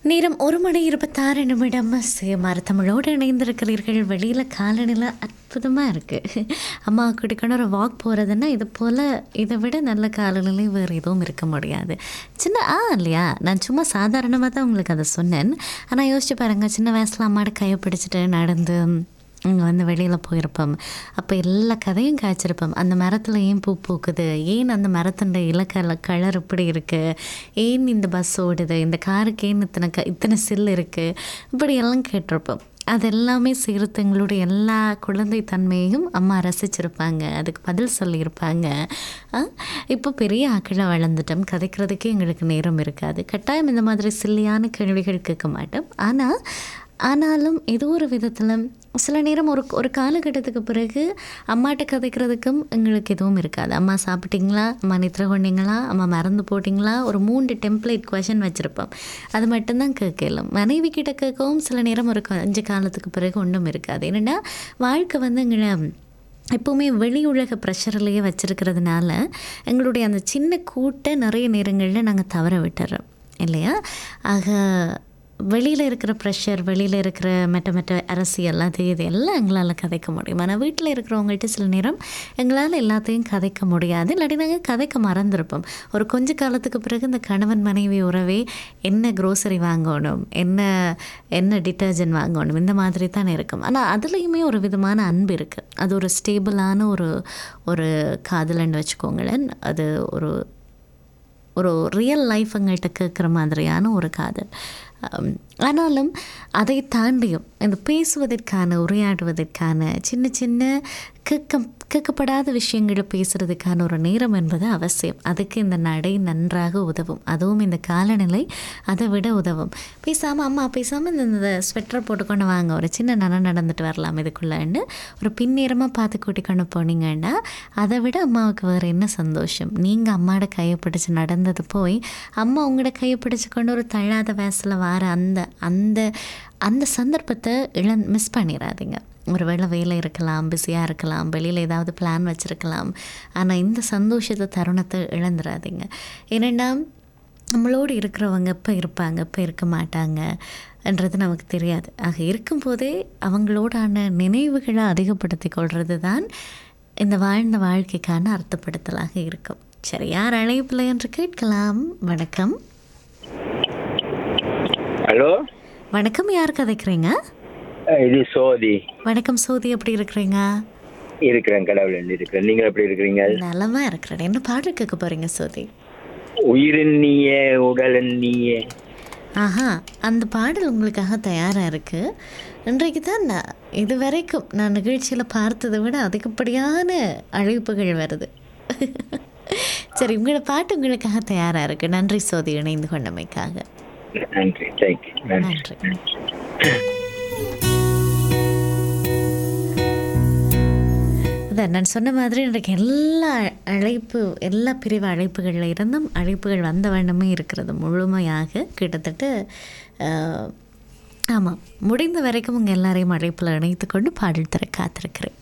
நேரம் ஒரு மணி இருபத்தாறு நிமிடம் சுயமார தமிழோடு இணைந்திருக்கிறீர்கள் வெளியில் காலநிலை அற்புதமாக இருக்குது அம்மா குடிக்கணும் ஒரு வாக் போகிறதுன்னா இது போல் இதை விட நல்ல காலநிலை வேறு எதுவும் இருக்க முடியாது சின்ன ஆ இல்லையா நான் சும்மா சாதாரணமாக தான் உங்களுக்கு அதை சொன்னேன் ஆனால் யோசிச்சு பாருங்கள் சின்ன வயசில் அம்மாட்ட கையை பிடிச்சிட்டு நடந்து இங்கே வந்து வெளியில் போயிருப்போம் அப்போ எல்லா கதையும் காய்ச்சிருப்போம் அந்த மரத்தில் ஏன் பூ பூக்குது ஏன் அந்த மரத்தின் இலக்கல கலர் இப்படி இருக்குது ஏன் இந்த பஸ் ஓடுது இந்த காருக்கு ஏன் இத்தனை க இத்தனை சில் இருக்குது இப்படி எல்லாம் கேட்டிருப்போம் அது எல்லாமே சேர்த்து எங்களுடைய எல்லா குழந்தைத்தன்மையையும் அம்மா ரசிச்சிருப்பாங்க அதுக்கு பதில் சொல்லியிருப்பாங்க ஆ, இப்போ பெரிய ஆக்களை வளர்ந்துட்டோம் கதைக்கிறதுக்கே எங்களுக்கு நேரம் இருக்காது கட்டாயம் இந்த மாதிரி சில்லியான கேள்விகள் கேட்க மாட்டோம் ஆனால் ஆனாலும் ஏதோ ஒரு விதத்தில் சில நேரம் ஒரு ஒரு காலகட்டத்துக்கு பிறகு அம்மாட்ட கதைக்கிறதுக்கும் எங்களுக்கு எதுவும் இருக்காது அம்மா சாப்பிட்டீங்களா அம்மா நித்திர கொண்டீங்களா அம்மா மறந்து போட்டிங்களா ஒரு மூன்று டெம்ப்ளேட் கொஷின் வச்சுருப்போம் அது மட்டும்தான் கேட்கலாம் மனைவி கிட்ட கேட்கவும் சில நேரம் ஒரு அஞ்சு காலத்துக்கு பிறகு ஒன்றும் இருக்காது என்னென்னா வாழ்க்கை வந்து எங்களை எப்போவுமே வெளி உலக ப்ரெஷர்லேயே வச்சுருக்கிறதுனால எங்களுடைய அந்த சின்ன கூட்டை நிறைய நேரங்களில் நாங்கள் தவற விட்டுறோம் இல்லையா ஆக வெளியில் இருக்கிற ப்ரெஷர் வெளியில் இருக்கிற மெட்ட மெட்ட அரசியல் அது இது எல்லாம் எங்களால் கதைக்க முடியும் ஆனால் வீட்டில் இருக்கிறவங்கள்ட்ட சில நேரம் எங்களால் எல்லாத்தையும் கதைக்க முடியாது இல்லாட்டி நாங்கள் கதைக்க மறந்துருப்போம் ஒரு கொஞ்ச காலத்துக்கு பிறகு இந்த கணவன் மனைவி உறவே என்ன க்ரோசரி வாங்கணும் என்ன என்ன டிட்டர்ஜென்ட் வாங்கணும் இந்த மாதிரி தான் இருக்கும் ஆனால் அதுலேயுமே ஒரு விதமான அன்பு இருக்குது அது ஒரு ஸ்டேபிளான ஒரு ஒரு காதலன்னு வச்சுக்கோங்களேன் அது ஒரு ஒரு ரியல் லைஃப் எங்கள்கிட்ட கேட்குற மாதிரியான ஒரு காதல் அம், ஆனாலும் அதை தாண்டியும் இந்த பேசுவதற்கான உரையாடுவதற்கான சின்ன சின்ன கேட்க கேட்கப்படாத விஷயங்களை பேசுகிறதுக்கான ஒரு நேரம் என்பது அவசியம் அதுக்கு இந்த நடை நன்றாக உதவும் அதுவும் இந்த காலநிலை அதை விட உதவும் பேசாமல் அம்மா பேசாமல் இந்த இந்த ஸ்வெட்டரை போட்டுக்கொண்டு வாங்க ஒரு சின்ன நன நடந்துட்டு வரலாம் இதுக்குள்ளேன்னு ஒரு பின்னேரமாக பார்த்து கூட்டிக்கொண்டு போனீங்கன்னா அதை விட அம்மாவுக்கு வேறு என்ன சந்தோஷம் நீங்கள் அம்மாவோட கையை பிடிச்சி நடந்தது போய் அம்மா உங்களோட கையை பிடிச்சி கொண்டு ஒரு தள்ளாத வயசில் வர அந்த அந்த அந்த சந்தர்ப்பத்தை இழந் மிஸ் பண்ணிடாதீங்க ஒரு வேளை வேலை இருக்கலாம் பிஸியாக இருக்கலாம் வெளியில் ஏதாவது பிளான் வச்சுருக்கலாம் ஆனால் இந்த சந்தோஷத்தை தருணத்தை இழந்துடாதீங்க ஏன்னா நம்மளோடு இருக்கிறவங்க எப்போ இருப்பாங்க எப்போ இருக்க மாட்டாங்கன்றது நமக்கு தெரியாது ஆக இருக்கும்போதே அவங்களோடான நினைவுகளை அதிகப்படுத்தி கொள்வது தான் இந்த வாழ்ந்த வாழ்க்கைக்கான அர்த்தப்படுத்தலாக இருக்கும் சரி யார் அழைப்பில்லை என்று கேட்கலாம் வணக்கம் ஹலோ வணக்கம் யார் கதைக்கிறீங்க அஹ் இது சோதி வணக்கம் சோதி எப்படி இருக்கிறீங்க இருக்கிறேன் கடவுள் இருக்கிறேன் நீங்கள் எப்படி இருக்கிறீங்க நலமா இருக்கிறேன் என்ன பாட்டு கேட்க போறீங்க சோதி உயிரின் நீயே உடலின் நீயே ஆஹா அந்த பாடல் உங்களுக்காக தயாராக இருக்கு இன்றைக்கு தான் நான் இது வரைக்கும் நான் நிகழ்ச்சியில் பார்த்ததை விட அதிகப்படியான அழைப்புகள் வருது சரி உங்களோட பாட்டு உங்களுக்காக தயாராக இருக்கு நன்றி சோதி இணைந்து கொண்டமைக்காக நன்றி தேங்க்யூ நன்றி நன்றி அதான் நான் சொன்ன மாதிரி இன்றைக்கு எல்லா அழைப்பு எல்லா பிரிவு அழைப்புகளில் இருந்தும் அழைப்புகள் வந்த வண்ணமே இருக்கிறது முழுமையாக கிட்டத்தட்ட ஆமாம் முடிந்த வரைக்கும் உங்கள் எல்லாரையும் அழைப்பில் இணைத்து கொண்டு பாடல் தர காத்திருக்கிறேன்